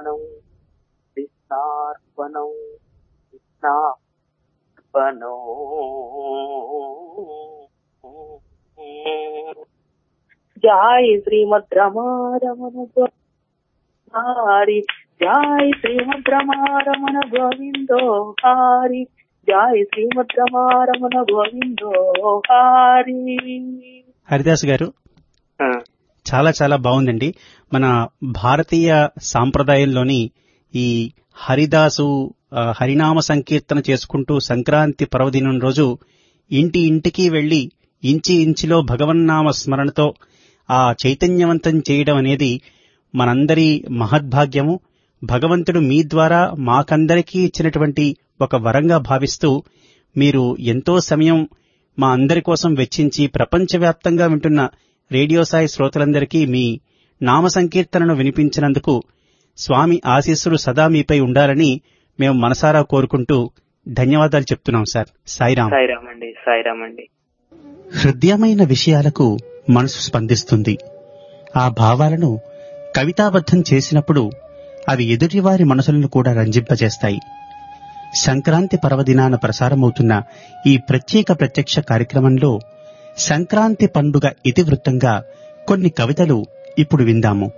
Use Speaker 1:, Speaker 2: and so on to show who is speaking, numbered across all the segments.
Speaker 1: కృష్ణార్పణం కృష్ణార్పణం కృష్ణార్పణం జై శ్రీమద్ రమారమణ హారి జై శ్రీమద్ రమారమణ గోవిందో హారి జై శ్రీమద్ రమారమణ గోవిందో హారి
Speaker 2: హరిదాస్ గారు చాలా చాలా బాగుందండి మన భారతీయ సాంప్రదాయంలోని ఈ హరిదాసు ఆ, హరినామ సంకీర్తన చేసుకుంటూ సంక్రాంతి పర్వదినం రోజు ఇంటి ఇంటికి వెళ్లి ఇంచి ఇంచిలో భగవన్నామ స్మరణతో ఆ చైతన్యవంతం చేయడం అనేది మనందరి మహద్భాగ్యము భగవంతుడు మీ ద్వారా మాకందరికీ ఇచ్చినటువంటి ఒక వరంగా భావిస్తూ మీరు ఎంతో సమయం మా అందరి కోసం వెచ్చించి ప్రపంచవ్యాప్తంగా వింటున్న రేడియో సాయి శ్రోతలందరికీ మీ నామ సంకీర్తనను వినిపించినందుకు స్వామి ఆశీస్సులు సదా మీపై ఉండాలని మేము మనసారా కోరుకుంటూ ధన్యవాదాలు చెప్తున్నాం సార్ సాయిరాం
Speaker 1: సాయిరామ్ అండి సాయిరామ్ అండి
Speaker 2: హృదయమైన విషయాలకు మనసు స్పందిస్తుంది ఆ భావాలను కవితాబద్ధం చేసినప్పుడు అవి ఎదుటివారి మనసులను కూడా రంజింపజేస్తాయి సంక్రాంతి పర్వదినాన ప్రసారమవుతున్న ఈ ప్రత్యేక ప్రత్యక్ష కార్యక్రమంలో సంక్రాంతి పండుగ ఇతివృత్తంగా కొన్ని కవితలు ఇప్పుడు విందాము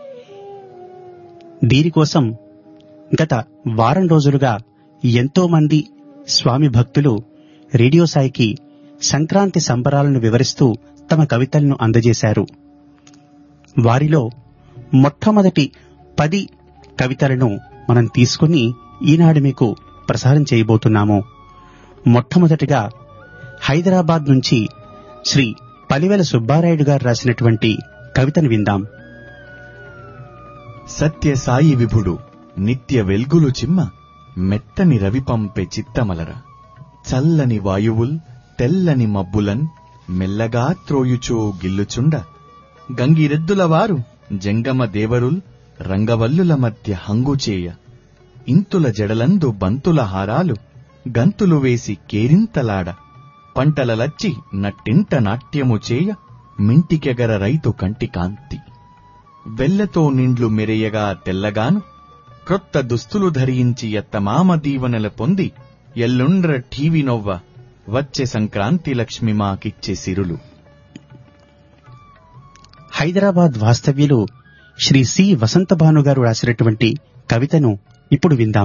Speaker 2: దీనికోసం గత వారం రోజులుగా ఎంతో మంది స్వామి భక్తులు రేడియో సాయికి సంక్రాంతి సంబరాలను వివరిస్తూ తమ కవితలను అందజేశారు వారిలో మొట్టమొదటి పది కవితలను మనం తీసుకుని ఈనాడు మీకు ప్రసారం చేయబోతున్నాము మొట్టమొదటిగా హైదరాబాద్ నుంచి శ్రీ పలివెల సుబ్బారాయుడు గారు రాసినటువంటి కవితను విందాం
Speaker 3: సత్య సాయి విభుడు నిత్య వెల్గులు చిమ్మ మెత్తని రవి పంపె చిత్తమలర చల్లని వాయువుల్ తెల్లని మబ్బులన్ మెల్లగా త్రోయుచో గిల్లుచుండ గంగిరెద్దుల వారు జంగమ దేవరుల్ రంగవల్లుల మధ్య హంగుచేయ ఇంతుల జడలందు బంతుల హారాలు గంతులు వేసి కేరింతలాడ పంటల లచ్చి నట్టింట నాట్యము చేయ మింటికెగర రైతు కంటి కాంతి వెల్లతో నిండ్లు మెరియగా తెల్లగాను క్రొత్త దుస్తులు ధరించి ఎత్తమామ దీవెనల పొంది ఎల్లుండ్ర ఠీవి నొవ్వ వచ్చే సంక్రాంతి లక్ష్మి మాకిచ్చే సిరులు
Speaker 2: హైదరాబాద్ వాస్తవ్యులు శ్రీ సి వసంతభాను గారు రాసినటువంటి కవితను ఇప్పుడు విందాం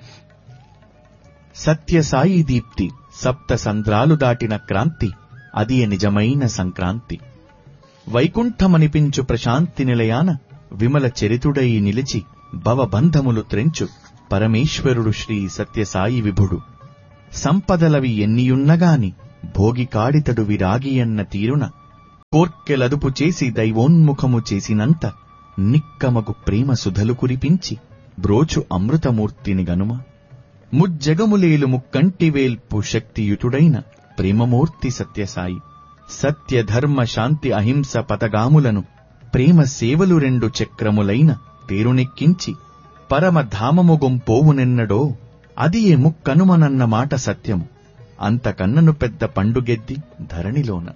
Speaker 3: సత్య సాయి దీప్తి సప్త సంద్రాలు దాటిన క్రాంతి అది నిజమైన సంక్రాంతి వైకుంఠమనిపించు ప్రశాంతి నిలయాన విమల చరితుడై నిలిచి భవబంధములు త్రెంచు పరమేశ్వరుడు శ్రీ సత్యసాయి విభుడు సంపదలవి ఎన్నియున్నగాని భోగి కాడితడు విరాగియన్న తీరున కోర్కెలదుపు చేసి దైవోన్ముఖము చేసినంత నిక్కమగు ప్రేమ సుధలు కురిపించి బ్రోచు అమృతమూర్తిని గనుమ ముజ్జగములేలు ముక్కంటి వేల్పు శక్తియుతుడైన ప్రేమమూర్తి సత్యసాయి సత్య ధర్మ శాంతి అహింస పతగాములను ప్రేమ సేవలు రెండు చక్రములైన తేరునెక్కించి పరమధామము గొంపోవునెన్నడో అది ఏ ముక్కనుమనన్న మాట సత్యము అంతకన్నను పెద్ద పండుగెద్ది ధరణిలోన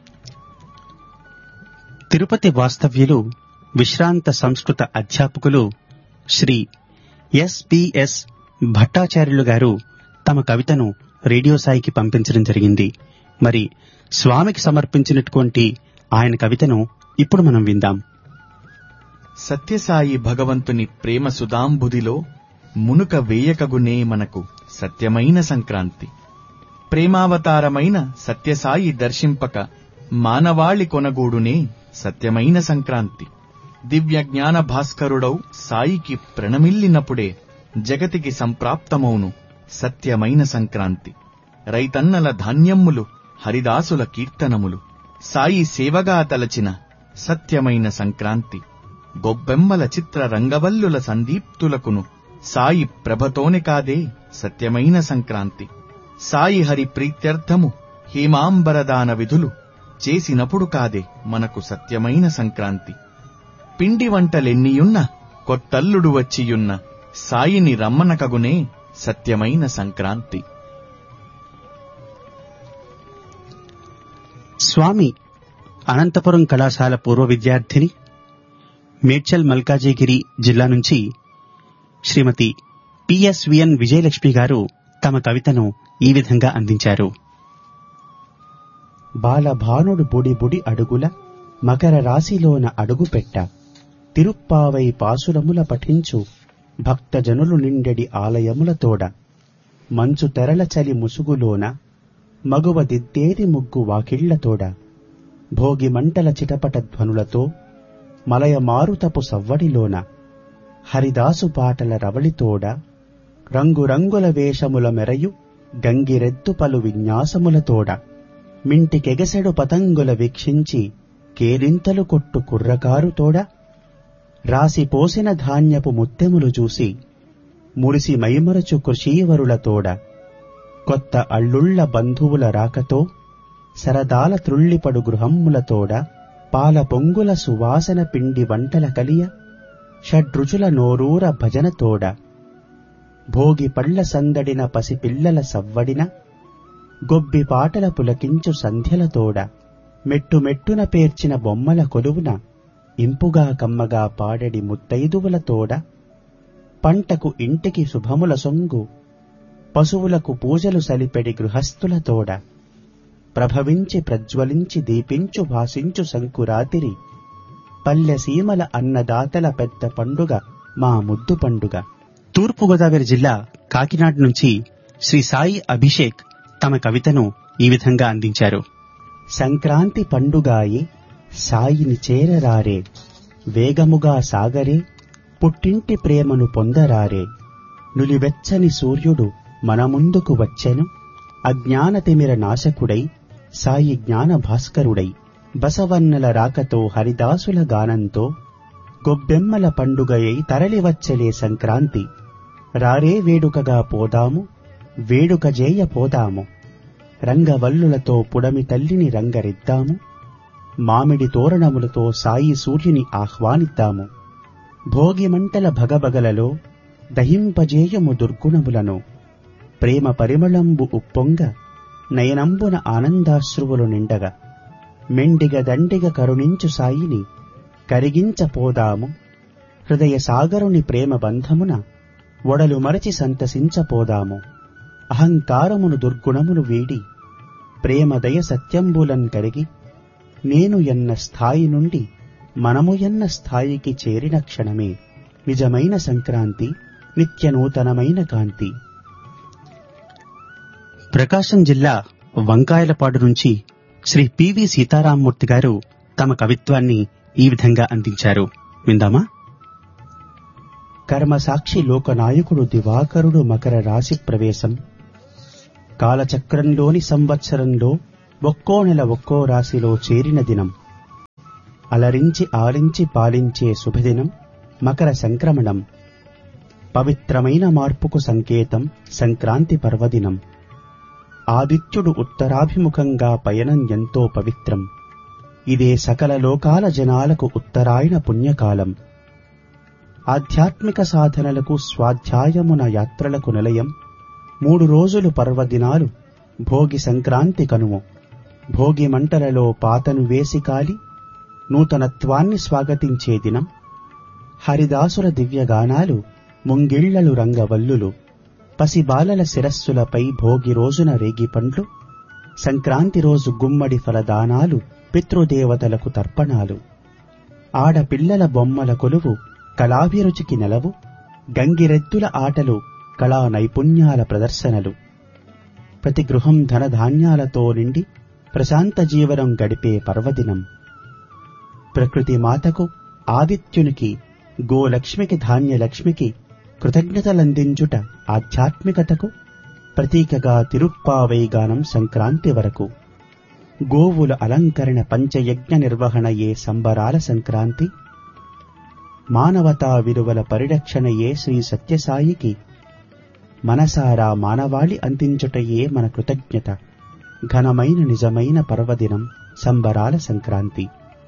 Speaker 2: తిరుపతి వాస్తవ్యులు విశ్రాంత సంస్కృత అధ్యాపకులు శ్రీ ఎస్పిఎస్ భట్టాచార్యులు గారు తమ కవితను రేడియో సాయికి పంపించడం జరిగింది మరి స్వామికి సమర్పించినటువంటి ఆయన కవితను ఇప్పుడు మనం విందాం
Speaker 3: సత్యసాయి భగవంతుని ప్రేమ సుధాంబుదిలో మునుక వేయకగునే మనకు సత్యమైన సంక్రాంతి ప్రేమావతారమైన సత్యసాయి దర్శింపక మానవాళి కొనగూడునే సత్యమైన సంక్రాంతి దివ్య జ్ఞాన భాస్కరుడౌ సాయికి ప్రణమిల్లినప్పుడే జగతికి సంప్రాప్తమౌను సత్యమైన సంక్రాంతి రైతన్నల ధాన్యమ్ములు హరిదాసుల కీర్తనములు సాయి సేవగా తలచిన సత్యమైన సంక్రాంతి గొబ్బెమ్మల చిత్ర రంగవల్లుల సందీప్తులకును సాయి ప్రభతోనే కాదే సత్యమైన సంక్రాంతి సాయి హరి ప్రీత్యర్థము హేమాంబరదాన విధులు చేసినప్పుడు కాదే మనకు సత్యమైన సంక్రాంతి పిండి వంటలెన్నియున్న కొత్తల్లుడు వచ్చియున్న సాయిని రమ్మనకగునే సత్యమైన సంక్రాంతి
Speaker 2: స్వామి అనంతపురం కళాశాల పూర్వ విద్యార్థిని మేడ్చల్ మల్కాజిగిరి జిల్లా నుంచి శ్రీమతి పిఎస్విఎన్ విజయలక్ష్మి గారు తమ కవితను ఈ విధంగా అందించారు
Speaker 4: బాలభానుడు బుడి బుడి అడుగుల మకర రాశిలోన అడుగుపెట్ట తిరుప్పావై పాసురముల పఠించు భక్తజనులు నిండెడి ఆలయములతోడ మంచు తెరల చలి ముసుగులోన మగువ దిద్దేది ముగ్గు వాకిళ్లతోడ భోగి మంటల చిటపట ధ్వనులతో మలయ మారుతపు సవ్వడిలోన హరిదాసు పాటల రవళితోడ రంగురంగుల వేషముల మెరయు గంగిరెద్దు పలు విన్యాసములతోడ మింటికెగసెడు పతంగుల వీక్షించి కేరింతలు కొట్టు కుర్రకారుతోడ రాసిపోసిన ధాన్యపు ముత్తెములు చూసి మురిసి మైమరచు కృషీవరులతోడ కొత్త అల్లుళ్ళ బంధువుల రాకతో సరదాల త్రుళ్ళిపడు గృహమ్ములతోడ పాల పొంగుల సువాసన పిండి వంటల కలియ షడ్రుచుల నోరూర భజనతోడ భోగి పళ్ళ సందడిన పసిపిల్లల సవ్వడిన గొబ్బి పాటల పులకించు సంధ్యలతోడ మెట్టుమెట్టున పేర్చిన బొమ్మల కొలువున ఇంపుగా కమ్మగా పాడెడి ముత్తైదువులతోడ పంటకు ఇంటికి శుభముల సొంగు పశువులకు పూజలు సలిపెడి గృహస్థులతోడ ప్రభవించి ప్రజ్వలించి దీపించు భాసించు సంకురాతిరి పల్లె సీమల అన్నదాతల పెద్ద పండుగ మా ముద్దు పండుగ
Speaker 2: తూర్పుగోదావరి జిల్లా కాకినాడ నుంచి శ్రీ సాయి అభిషేక్ తమ కవితను ఈ విధంగా అందించారు
Speaker 4: సంక్రాంతి పండుగాయే సాయిని చేరరారే వేగముగా సాగరే పుట్టింటి ప్రేమను పొందరారే నులివెచ్చని సూర్యుడు మన ముందుకు వచ్చెను అజ్ఞానతిమిర నాశకుడై సాయి జ్ఞాన భాస్కరుడై బసవన్నల రాకతో హరిదాసుల గానంతో గొబ్బెమ్మల పండుగయై తరలివచ్చలే సంక్రాంతి రారే వేడుకగా పోదాము వేడుక జేయ పోదాము రంగవల్లులతో పుడమి తల్లిని రంగరిద్దాము మామిడి తోరణములతో సాయి సూర్యుని ఆహ్వానిద్దాము భోగిమంటల భగభగలలో దహింపజేయము దుర్గుణములను ప్రేమ పరిమళంబు ఉప్పొంగ నయనంబున ఆనందాశ్రువులు నిండగా మెండిగ దండిగ కరుణించు సాయిని కరిగించపోదాము హృదయ సాగరుని ప్రేమ బంధమున ఒడలు మరచి సంతసించపోదాము అహంకారమును దుర్గుణములు వీడి ప్రేమదయ సత్యంబులన్ కరిగి నేను ఎన్న స్థాయి నుండి మనము ఎన్న స్థాయికి చేరిన క్షణమే నిజమైన సంక్రాంతి నిత్యనూతనమైన కాంతి
Speaker 2: ప్రకాశం జిల్లా వంకాయలపాడు నుంచి శ్రీ పివి సీతారామమూర్తి గారు తమ కవిత్వాన్ని ఈ విధంగా అందించారు విందామా
Speaker 4: కర్మసాక్షి లోకనాయకుడు దివాకరుడు మకర రాశి ప్రవేశం కాలచక్రంలోని సంవత్సరంలో ఒక్కో నెల ఒక్కో రాశిలో చేరిన దినం అలరించి ఆలించి పాలించే శుభదినం మకర సంక్రమణం పవిత్రమైన మార్పుకు సంకేతం సంక్రాంతి పర్వదినం ఆదిత్యుడు ఉత్తరాభిముఖంగా పయనం ఎంతో పవిత్రం ఇదే సకల లోకాల జనాలకు ఉత్తరాయణ పుణ్యకాలం ఆధ్యాత్మిక సాధనలకు స్వాధ్యాయమున యాత్రలకు నిలయం మూడు రోజులు పర్వదినాలు భోగి సంక్రాంతి కనుము భోగి మంటలలో పాతను వేసి కాలి నూతనత్వాన్ని స్వాగతించే దినం హరిదాసుల దివ్యగానాలు ముంగిళ్లలు రంగవల్లులు పసిబాలల శిరస్సులపై భోగి రోజున రేగిపండ్లు సంక్రాంతి రోజు గుమ్మడి ఫలదానాలు పితృదేవతలకు తర్పణాలు ఆడపిల్లల బొమ్మల కొలువు కళాభిరుచికి నెలవు గంగిరెద్దుల ఆటలు కళా నైపుణ్యాల ప్రదర్శనలు ప్రతి గృహం ధనధాన్యాలతో నిండి ప్రశాంత జీవనం గడిపే పర్వదినం ప్రకృతి మాతకు ఆదిత్యునికి గోలక్ష్మికి ధాన్యలక్ష్మికి కృతజ్ఞతలందించుట ఆధ్యాత్మికతకు ప్రతీకగా తిరుప్పావై గానం సంక్రాంతి వరకు గోవుల అలంకరణ పంచయజ్ఞ నిర్వహణయే సంబరాల సంక్రాంతి మానవతా విలువల పరిరక్షణయే శ్రీ సత్యసాయికి మనసారా మానవాళి అందించుటయే మన కృతజ్ఞత ఘనమైన నిజమైన పర్వదినం సంబరాల సంక్రాంతి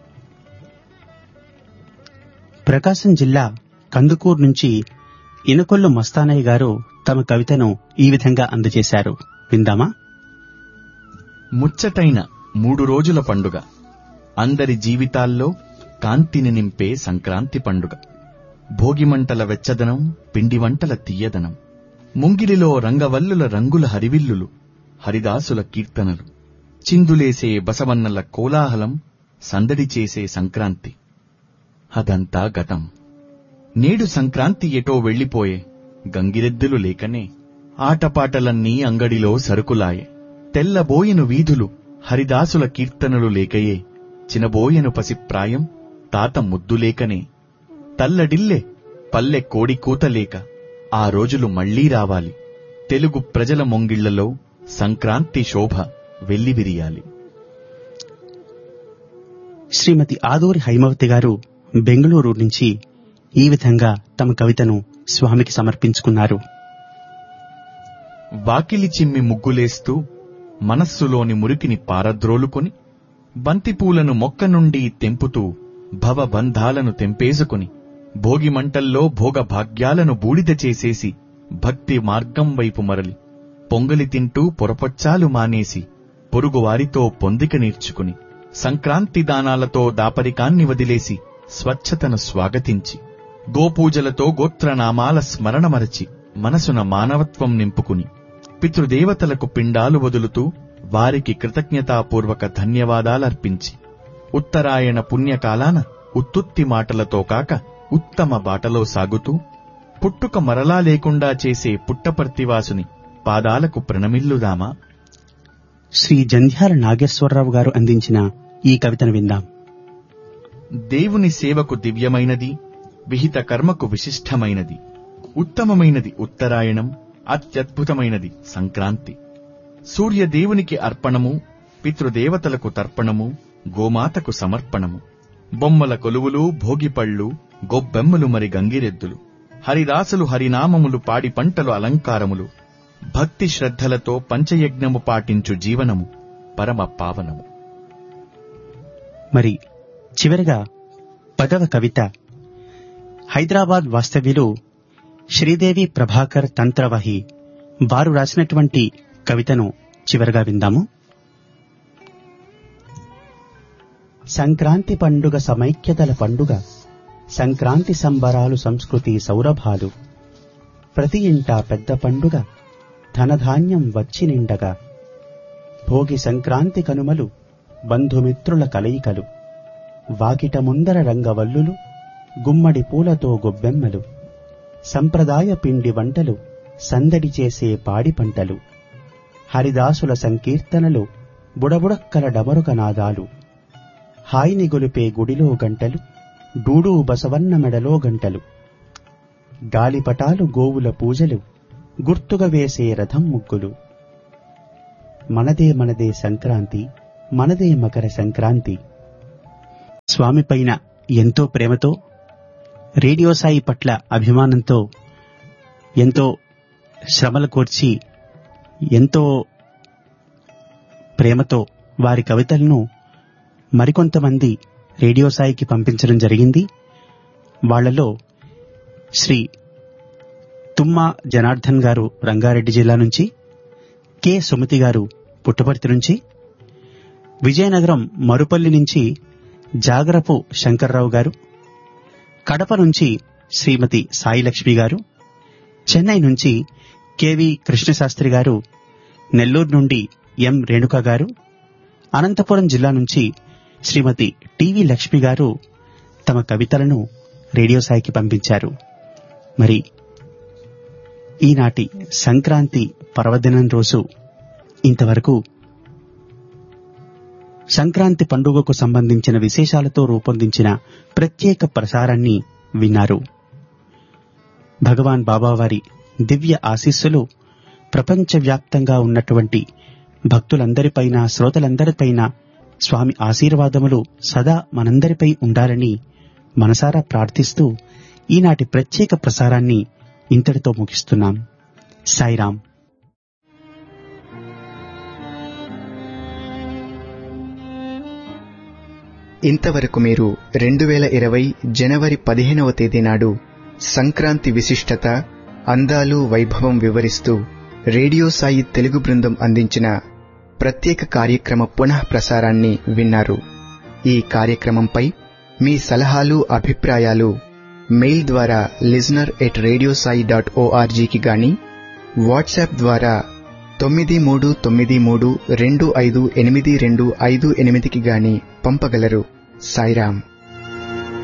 Speaker 2: ప్రకాశం జిల్లా కందుకూరు నుంచి ఇనకొల్లు మస్తానయ్య గారు తమ కవితను ఈ విధంగా అందజేశారు విందామా
Speaker 3: ముచ్చటైన మూడు రోజుల పండుగ అందరి జీవితాల్లో కాంతిని నింపే సంక్రాంతి పండుగ భోగిమంటల వెచ్చదనం పిండి వంటల తీయదనం ముంగిలిలో రంగవల్లుల రంగుల హరివిల్లులు హరిదాసుల కీర్తనలు చిందులేసే బసవన్నల కోలాహలం సందడి చేసే సంక్రాంతి అదంతా గతం నేడు సంక్రాంతి ఎటో వెళ్లిపోయే గంగిరెద్దులు లేకనే ఆటపాటలన్నీ అంగడిలో సరుకులాయే తెల్లబోయెను వీధులు హరిదాసుల కీర్తనలు లేకయే చినబోయెను పసిప్రాయం తాత ముద్దు లేకనే తల్లడిల్లె పల్లె కోడి కూతలేక ఆ రోజులు మళ్లీ రావాలి తెలుగు ప్రజల మొంగిళ్లలో సంక్రాంతి శోభ వెల్లివిరియాలి
Speaker 2: శ్రీమతి ఆదూరి హైమవతి గారు బెంగళూరు నుంచి ఈ విధంగా తమ కవితను స్వామికి సమర్పించుకున్నారు
Speaker 3: వాకిలి చిమ్మి ముగ్గులేస్తూ మనస్సులోని మురికిని పారద్రోలుకొని బంతిపూలను మొక్క నుండి తెంపుతూ భవబంధాలను తెంపేసుకొని భోగిమంటల్లో భోగభాగ్యాలను బూడిద చేసేసి భక్తి మార్గం వైపు మరలి పొంగలి తింటూ పొరపొచ్చాలు మానేసి పొరుగువారితో పొందిక నేర్చుకుని సంక్రాంతి దానాలతో దాపరికాన్ని వదిలేసి స్వచ్ఛతను స్వాగతించి గోపూజలతో గోత్రనామాల స్మరణ మరచి మనసున మానవత్వం నింపుకుని పితృదేవతలకు పిండాలు వదులుతూ వారికి కృతజ్ఞతాపూర్వక ధన్యవాదాలర్పించి ఉత్తరాయణ పుణ్యకాలాన ఉత్తుత్తి మాటలతో కాక ఉత్తమ బాటలో సాగుతూ పుట్టుక మరలా లేకుండా చేసే పుట్టపర్తివాసుని పాదాలకు ప్రణమిల్లుదామా
Speaker 2: శ్రీ జంధ్యాల నాగేశ్వరరావు గారు అందించిన ఈ కవితను విందాం
Speaker 3: దేవుని సేవకు దివ్యమైనది విహిత కర్మకు విశిష్టమైనది ఉత్తమమైనది ఉత్తరాయణం అత్యద్భుతమైనది సంక్రాంతి సూర్యదేవునికి అర్పణము పితృదేవతలకు తర్పణము గోమాతకు సమర్పణము బొమ్మల కొలువులు భోగిపళ్ళు గొబ్బెమ్మలు మరి గంగిరెద్దులు హరిదాసులు హరినామములు పాడి పంటలు అలంకారములు భక్తి శ్రద్ధలతో పంచయజ్ఞము పాటించు జీవనము పరమ పావనము
Speaker 2: మరి చివరగా పదవ కవిత హైదరాబాద్ వాస్తవ్యులు శ్రీదేవి ప్రభాకర్ తంత్రవహి వారు రాసినటువంటి కవితను చివరగా విందాము సంక్రాంతి పండుగ సమైక్యతల పండుగ సంక్రాంతి సంబరాలు సంస్కృతి సౌరభాలు ప్రతి ఇంటా పెద్ద పండుగ ధనధాన్యం వచ్చి నిండగా భోగి సంక్రాంతి కనుమలు బంధుమిత్రుల కలయికలు వాకిట ముందర రంగవల్లులు గుమ్మడి పూలతో గొబ్బెమ్మలు సంప్రదాయ పిండి వంటలు సందడి చేసే పాడి పంటలు హరిదాసుల సంకీర్తనలు బుడబుడక్కల డమరుక నాదాలు హాయిని గొలిపే గుడిలో గంటలు డూడూ బసవన్న మెడలో గంటలు గాలిపటాలు గోవుల పూజలు గుర్తుగా వేసే రథం ముగ్గులు మనదే మనదే సంక్రాంతి మనదే మకర సంక్రాంతి స్వామిపైన ఎంతో ప్రేమతో రేడియో సాయి పట్ల అభిమానంతో ఎంతో శ్రమలు కోర్చి ఎంతో ప్రేమతో వారి కవితలను మరికొంతమంది రేడియో సాయికి పంపించడం జరిగింది వాళ్లలో శ్రీ తుమ్మా జనార్దన్ గారు రంగారెడ్డి జిల్లా నుంచి కె సుమతి గారు పుట్టపర్తి నుంచి విజయనగరం మరుపల్లి నుంచి జాగరపు శంకర్రావు గారు కడప నుంచి శ్రీమతి సాయిలక్ష్మి గారు చెన్నై నుంచి కెవి కృష్ణశాస్త్రి గారు నెల్లూరు నుండి ఎం రేణుక గారు అనంతపురం జిల్లా నుంచి శ్రీమతి టివి లక్ష్మి గారు తమ కవితలను రేడియో సాయికి పంపించారు మరి ఈనాటి సంక్రాంతి పర్వదినం రోజు ఇంతవరకు సంక్రాంతి పండుగకు సంబంధించిన విశేషాలతో రూపొందించిన ప్రత్యేక ప్రసారాన్ని విన్నారు భగవాన్ బాబావారి దివ్య ఆశీస్సులు ప్రపంచవ్యాప్తంగా ఉన్నటువంటి భక్తులందరిపైన శ్రోతలందరిపైన స్వామి ఆశీర్వాదములు సదా మనందరిపై ఉండాలని మనసారా ప్రార్థిస్తూ ఈనాటి ప్రత్యేక ప్రసారాన్ని ఇంతటితో ముగిస్తున్నాం సాయిరాం
Speaker 5: ఇంతవరకు మీరు రెండు వేల ఇరవై జనవరి పదిహేనవ తేదీ నాడు సంక్రాంతి విశిష్టత అందాలు వైభవం వివరిస్తూ రేడియో సాయి తెలుగు బృందం అందించిన ప్రత్యేక కార్యక్రమ పునః ప్రసారాన్ని విన్నారు ఈ కార్యక్రమంపై మీ సలహాలు అభిప్రాయాలు మెయిల్ ద్వారా listener at radio Sai dot ఓఆర్జీకి గాని వాట్సాప్ ద్వారా తొమ్మిది మూడు తొమ్మిది మూడు రెండు ఐదు ఎనిమిది రెండు ఐదు ఎనిమిదికి గాని పంపగలరు సాయిరాం